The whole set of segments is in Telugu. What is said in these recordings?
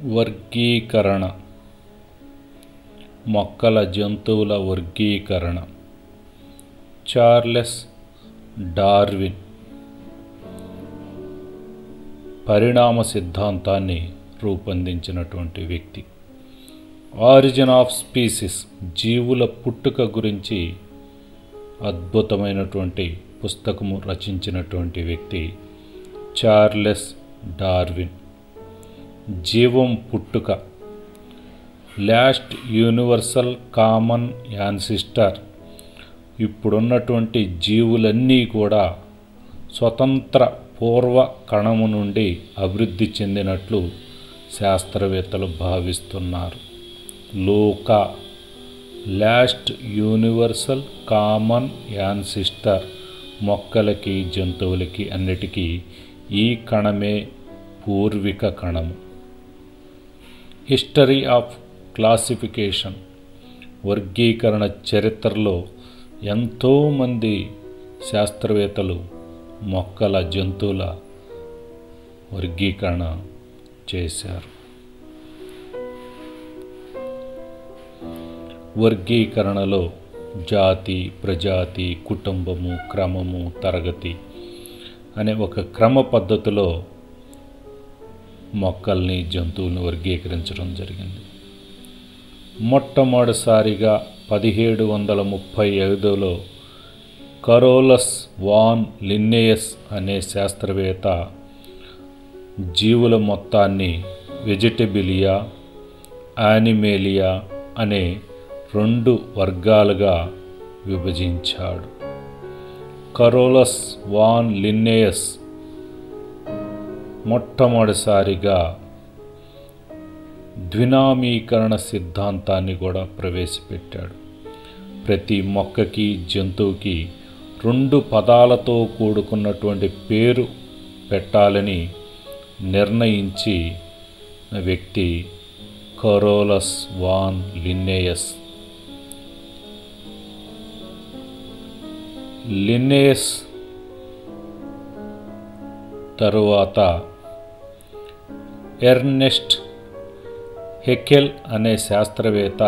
వర్గీకరణ మొక్కల జంతువుల వర్గీకరణ చార్లెస్ డార్విన్ పరిణామ సిద్ధాంతాన్ని రూపొందించినటువంటి వ్యక్తి ఆరిజిన్ ఆఫ్ స్పీసిస్ జీవుల పుట్టుక గురించి అద్భుతమైనటువంటి పుస్తకము రచించినటువంటి వ్యక్తి చార్లెస్ డార్విన్ జీవం పుట్టుక లాస్ట్ యూనివర్సల్ కామన్ యాన్సిస్టర్ ఇప్పుడున్నటువంటి జీవులన్నీ కూడా స్వతంత్ర పూర్వ కణము నుండి అభివృద్ధి చెందినట్లు శాస్త్రవేత్తలు భావిస్తున్నారు లోకా లాస్ట్ యూనివర్సల్ కామన్ యాన్సిస్టర్ మొక్కలకి జంతువులకి అన్నిటికీ ఈ కణమే పూర్విక కణము హిస్టరీ ఆఫ్ క్లాసిఫికేషన్ వర్గీకరణ చరిత్రలో ఎంతోమంది శాస్త్రవేత్తలు మొక్కల జంతువుల వర్గీకరణ చేశారు వర్గీకరణలో జాతి ప్రజాతి కుటుంబము క్రమము తరగతి అనే ఒక క్రమ పద్ధతిలో మొక్కల్ని జంతువులను వర్గీకరించడం జరిగింది మొట్టమొదటిసారిగా పదిహేడు వందల ముప్పై ఐదులో కరోలస్ వాన్ లిన్నేయస్ అనే శాస్త్రవేత్త జీవుల మొత్తాన్ని వెజిటబిలియా యానిమేలియా అనే రెండు వర్గాలుగా విభజించాడు కరోలస్ వాన్ లిన్నేయస్ మొట్టమొదటిసారిగా ద్వినామీకరణ సిద్ధాంతాన్ని కూడా ప్రవేశపెట్టాడు ప్రతి మొక్కకి జంతువుకి రెండు పదాలతో కూడుకున్నటువంటి పేరు పెట్టాలని నిర్ణయించి వ్యక్తి కరోలస్ వాన్ లిన్నేయస్ లిన్నేయస్ తరువాత ఎర్నెస్ట్ హెకెల్ అనే శాస్త్రవేత్త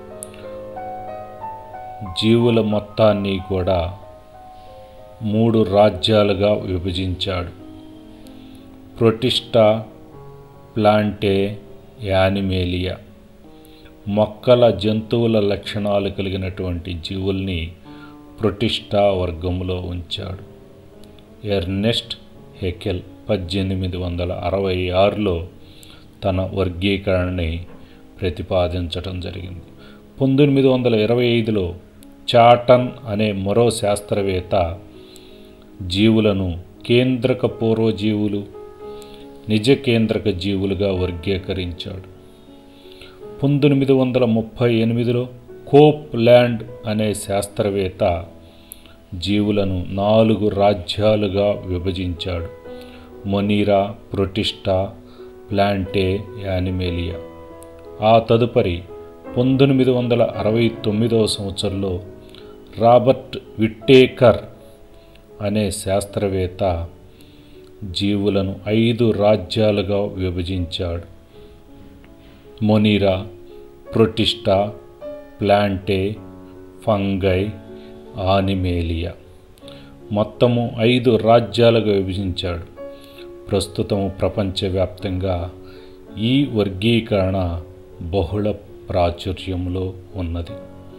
జీవుల మొత్తాన్ని కూడా మూడు రాజ్యాలుగా విభజించాడు ప్రొటిస్టా ప్లాంటే యానిమేలియా మొక్కల జంతువుల లక్షణాలు కలిగినటువంటి జీవుల్ని ప్రొటిస్టా వర్గంలో ఉంచాడు ఎర్నెస్ట్ హెకెల్ పద్దెనిమిది వందల అరవై ఆరులో తన వర్గీకరణని ప్రతిపాదించడం జరిగింది పంతొమ్మిది వందల ఇరవై ఐదులో చాటన్ అనే మరో శాస్త్రవేత్త జీవులను కేంద్రక పూర్వజీవులు నిజ కేంద్రక జీవులుగా వర్గీకరించాడు పంతొమ్మిది వందల ముప్పై ఎనిమిదిలో కోప్ ల్యాండ్ అనే శాస్త్రవేత్త జీవులను నాలుగు రాజ్యాలుగా విభజించాడు మొనీరా ప్రొటిస్టా ప్లాంటే యానిమేలియా ఆ తదుపరి పంతొమ్మిది వందల అరవై తొమ్మిదవ సంవత్సరంలో రాబర్ట్ విట్టేకర్ అనే శాస్త్రవేత్త జీవులను ఐదు రాజ్యాలుగా విభజించాడు మొనీరా ప్రొటిస్టా ప్లాంటే ఫంగై ఆనిమేలియా మొత్తము ఐదు రాజ్యాలుగా విభజించాడు ప్రస్తుతం ప్రపంచవ్యాప్తంగా ఈ వర్గీకరణ బహుళ ప్రాచుర్యంలో ఉన్నది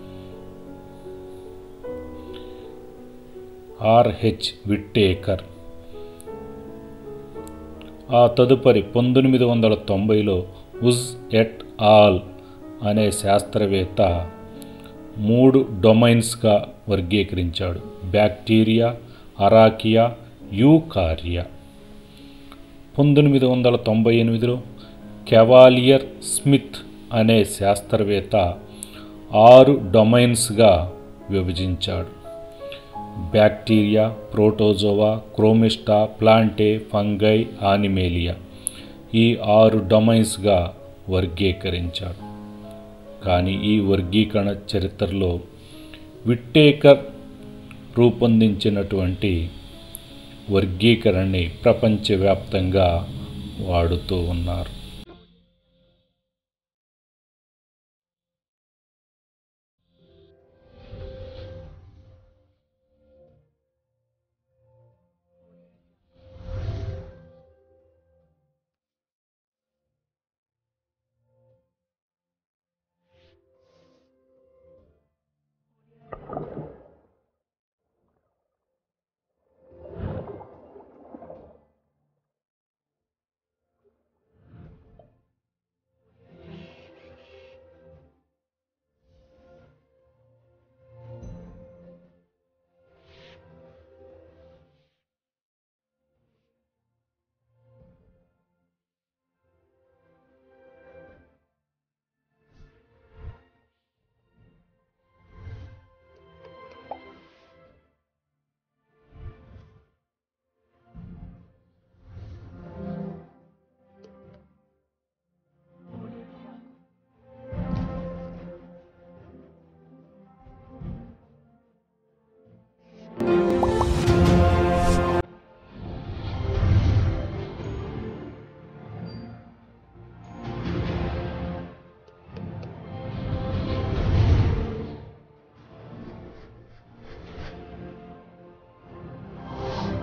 ఆర్హెచ్ విట్టేకర్ ఆ తదుపరి పంతొమ్మిది వందల తొంభైలో ఉజ్ ఎట్ ఆల్ అనే శాస్త్రవేత్త మూడు డొమైన్స్గా వర్గీకరించాడు బ్యాక్టీరియా అరాకియా యూకారియా పంతొమ్మిది వందల తొంభై ఎనిమిదిలో కెవాలియర్ స్మిత్ అనే శాస్త్రవేత్త ఆరు డొమైన్స్గా విభజించాడు bacteria protozoa chromista plantae fungi animalia ఈ ఆరు డొమైన్స్గా వర్గీకరించాడు కానీ ఈ వర్గీకరణ చరిత్రలో విట్టేకర్ రూపొందించినటువంటి వర్గీకరణని ప్రపంచవ్యాప్తంగా వాడుతూ ఉన్నారు